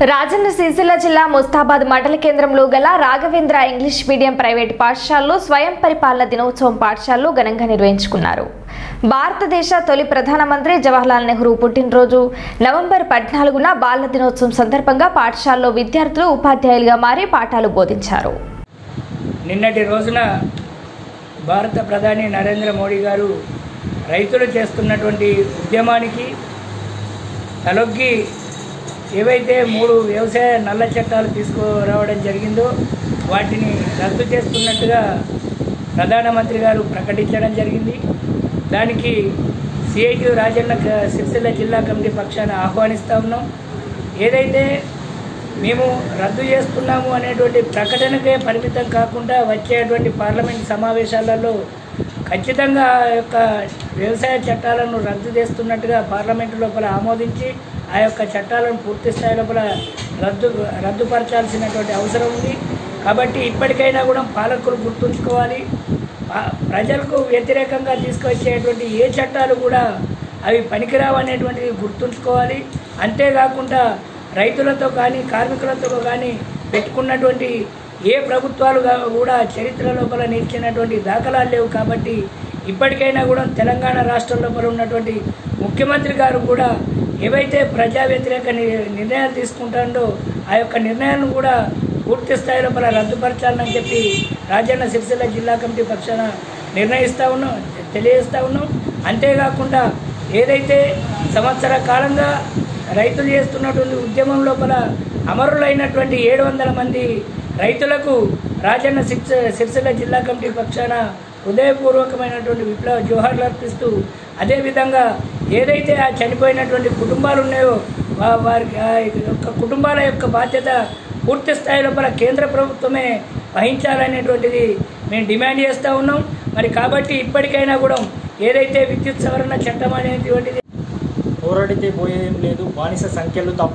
రాజన్న సిరిసిల్ల జిల్లా ముస్తాబాద్ మండల కేంద్రంలో గల రాఘవేంద్ర ఇంగ్లీష్ మీడియం ప్రైవేట్ పాఠశాలలో స్వయం పరిపాలన దినోత్సవం పాఠశాలలో ఘనంగా నిర్వహించుకున్నారు భారతదేశ తొలి ప్రధానమంత్రి జవహర్లాల్ నెహ్రూ పుట్టినరోజు నవంబర్ పద్నాలుగున బాల దినోత్సవం సందర్భంగా పాఠశాలలో విద్యార్థులు ఉపాధ్యాయులుగా మారి పాఠాలు బోధించారు నిన్నటి రోజున భారత ప్రధాని నరేంద్ర మోడీ గారు రైతులు చేస్తున్నటువంటి ఉద్యమానికి తలొగ్గి ఏవైతే మూడు వ్యవసాయ నల్ల చట్టాలు తీసుకురావడం జరిగిందో వాటిని రద్దు చేస్తున్నట్టుగా ప్రధానమంత్రి గారు ప్రకటించడం జరిగింది దానికి సిఐటి రాజన్న క- సిరిసిల్ల జిల్లా కమిటీ పక్షాన ఆహ్వానిస్తూ ఉన్నాం ఏదైతే మేము రద్దు చేస్తున్నాము అనేటువంటి ప్రకటనకే పరిమితం కాకుండా వచ్చేటువంటి పార్లమెంట్ సమావేశాలలో ఖచ్చితంగా ఆ యొక్క వ్యవసాయ చట్టాలను రద్దు చేస్తున్నట్టుగా పార్లమెంటు లోపల ఆమోదించి ఆ యొక్క చట్టాలను పూర్తి స్థాయి లోపల రద్దు రద్దుపరచాల్సినటువంటి అవసరం ఉంది కాబట్టి ఇప్పటికైనా కూడా పాలకులు గుర్తుంచుకోవాలి ప- ప్రజలకు వ్యతిరేకంగా తీసుకొచ్చేటువంటి ఏ చట్టాలు కూడా అవి పనికిరావు అనేటువంటిది గుర్తుంచుకోవాలి అంతేకాకుండా రైతులతో కానీ కార్మికులతో కానీ పెట్టుకున్నటువంటి ఏ ప్రభుత్వాలు గా- కూడా చరిత్ర లోపల నిలిచినటువంటి దాఖలాలు లేవు కాబట్టి ఇప్పటికైనా కూడా తెలంగాణ రాష్ట్రం లోపల ఉన్నటువంటి ముఖ్యమంత్రి గారు కూడా ఏవైతే ప్రజా వ్యతిరేక ని- నిర్ణయాలు తీసుకుంటాడో ఆ యొక్క నిర్ణయాలను కూడా పూర్తి స్థాయి లోపల రద్దుపరచాలని చెప్పి రాజన్న సిరిసిల్ల జిల్లా కమిటీ పక్షాన నిర్ణయిస్తూ ఉన్నాం తెలియజేస్తూ ఉన్నాం అంతేకాకుండా ఏదైతే సంవత్సర కాలంగా రైతులు చేస్తున్నటువంటి ఉద్యమం లోపల అమరులైనటువంటి ఏడు వందల మంది రైతులకు రాజన్న సిరిసి సిరిసిల్ల జిల్లా కమిటీ పక్షాన హృదయపూర్వకమైనటువంటి విప్లవ జోహార్లు అర్పిస్తూ అదేవిధంగా ఏదైతే ఆ చనిపోయినటువంటి కుటుంబాలు ఉన్నాయో వా- వారికి ఆ యొక్క కుటుంబాల యొక్క బాధ్యత పూర్తి స్థాయి లోపల కేంద్ర ప్రభుత్వమే వహించాలనేటువంటిది మేము డిమాండ్ చేస్తూ ఉన్నాం మరి కాబట్టి ఇప్పటికైనా కూడా ఏదైతే విద్యుత్ సవరణ చట్టం అనేటువంటిది పోరాడితే పోయేం లేదు బానిస సంఖ్యలు తప్ప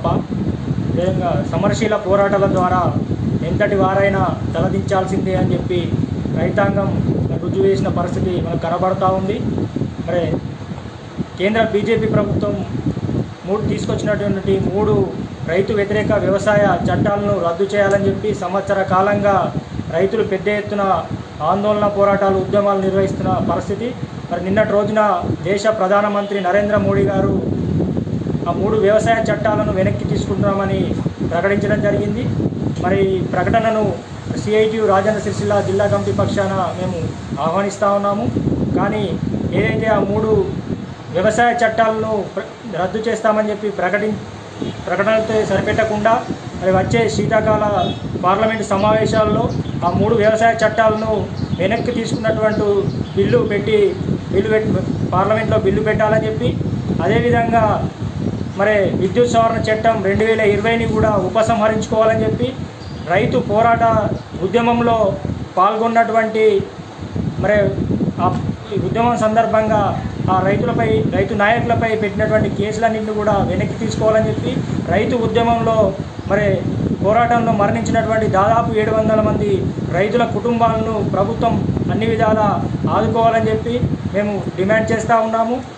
విధంగా సమరశీల పోరాటాల ద్వారా ఎంతటి వారైనా తలదించాల్సిందే అని చెప్పి రైతాంగం రుజువు చేసిన పరిస్థితి మనకు కనబడతా ఉంది మరి కేంద్ర బీజేపీ ప్రభుత్వం మూడు తీసుకొచ్చినటువంటి మూడు రైతు వ్యతిరేక వ్యవసాయ చట్టాలను రద్దు చేయాలని చెప్పి సంవత్సర కాలంగా రైతులు పెద్ద ఎత్తున ఆందోళన పోరాటాలు ఉద్యమాలు నిర్వహిస్తున్న పరిస్థితి మరి నిన్నటి రోజున దేశ ప్రధానమంత్రి నరేంద్ర మోడీ గారు ఆ మూడు వ్యవసాయ చట్టాలను వెనక్కి తీసుకుంటున్నామని ప్రకటించడం జరిగింది మరి ఈ ప్రకటనను సిఐటియు రాజన్న సిరిసిల్ల జిల్లా కమిటీ పక్షాన మేము ఆహ్వానిస్తూ ఉన్నాము కానీ ఏదైతే ఆ మూడు వ్యవసాయ చట్టాలను ప్ర- రద్దు చేస్తామని చెప్పి ప్రకటి ప్రకటనలతో సరిపెట్టకుండా మరి వచ్చే శీతాకాల పార్లమెంటు సమావేశాల్లో ఆ మూడు వ్యవసాయ చట్టాలను వెనక్కి తీసుకున్నటువంటి బిల్లు పెట్టి బిల్లు పెట్టి పార్లమెంట్లో బిల్లు పెట్టాలని చెప్పి అదేవిధంగా మరి విద్యుత్ సవరణ చట్టం రెండు వేల ఇరవైని కూడా ఉపసంహరించుకోవాలని చెప్పి రైతు పోరాట ఉద్యమంలో పాల్గొన్నటువంటి మరి ఆ ఈ ఉద్యమం సందర్భంగా ఆ రైతులపై రైతు నాయకులపై పెట్టినటువంటి కేసులన్నింటినీ కూడా వెనక్కి తీసుకోవాలని చెప్పి రైతు ఉద్యమంలో మరి పోరాటంలో మరణించినటువంటి దాదాపు ఏడు వందల మంది రైతుల కుటుంబాలను ప్రభుత్వం అన్ని విధాలా ఆదుకోవాలని చెప్పి మేము డిమాండ్ చేస్తూ ఉన్నాము